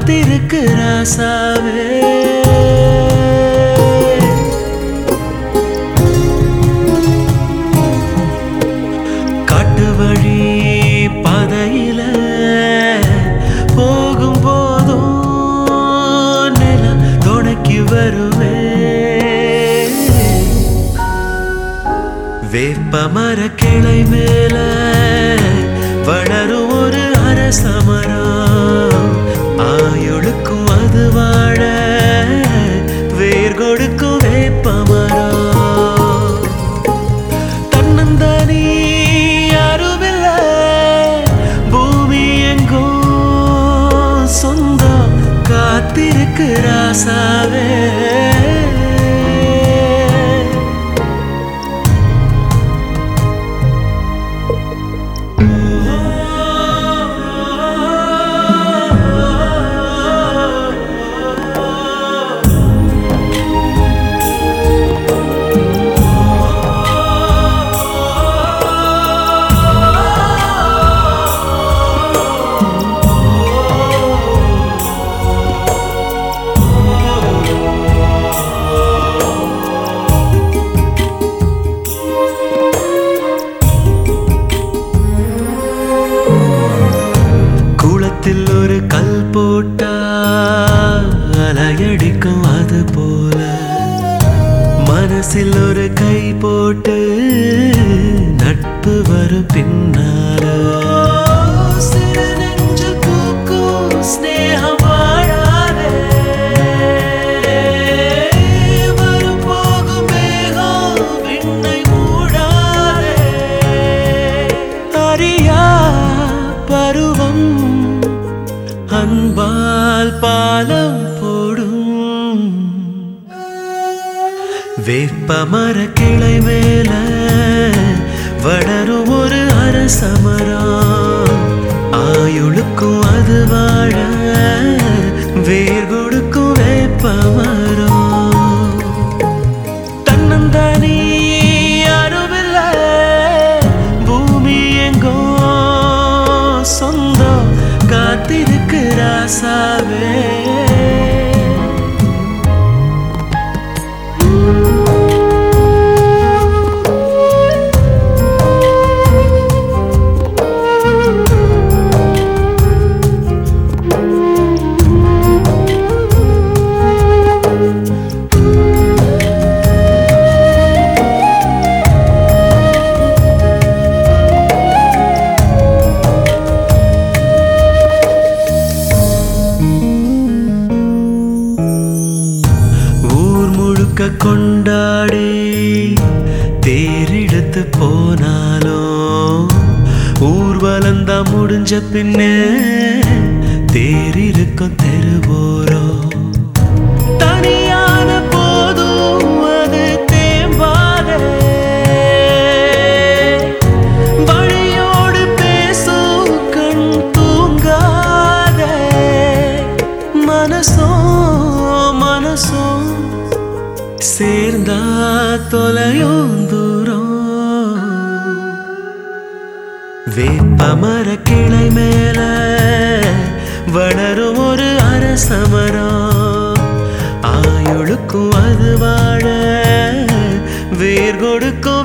காத்திருக்கு ராசாவே காட்டு வழி பாதையில போகும் போதும் நிலம் துணைக்கு வருவே வேப்ப மர கிளை மேல வளரும் ஒரு அரச மரம் ஆயுளுக்கும் அது வாழ வேர் கொடுக்கும் வேப்ப மரம் தன்னந்தனி யாருமில்ல பூமி எங்கும் சொந்தம் காத்திருக்கு ராசாவே குளத்தில் ஒரு கல் போட்டா அலையடிக்கும் அது போல மனசில் ஒரு கை போட்டு நட்பு வரும் பின்னால சிறு நெஞ்சில் பூக்கும் சிநேகம் வாழாதே. வரும் போகும் மேகம் விண்ணை மூடாதே. அறியா பருவம் அன்பால் பாலம் போடும் வேப்ப மர கிளை மேல வளரும் ஒரு அரச மரம் ஆயுளுக்கும் அது வாழ வேர் கொடுக்கும் வேப்ப மரம் தன்னந்தனி யாருமில்ல பூமி எங்கோ சொந்தம் காத்திருக்கு ராசாவே ஊர் முழுக்க கொண்டாடி தேரெடுத்து போனாலும் ஊர்வலம் தான் முடிஞ்ச பின்னே தேர் இருக்கும் தெருவோரம் தனியான போதும் அது தேம்பாதே வழியோடு பேசும் கண் தூங்காதே மனசோ மனசோ சேர்ந்தா தொலையும் தூரம் வேப்ப மர கிளை மேல வளரும் ஒரு அரச மரம் ஆயுளுக்கும் அது வாழ வேர் கொடுக்கும்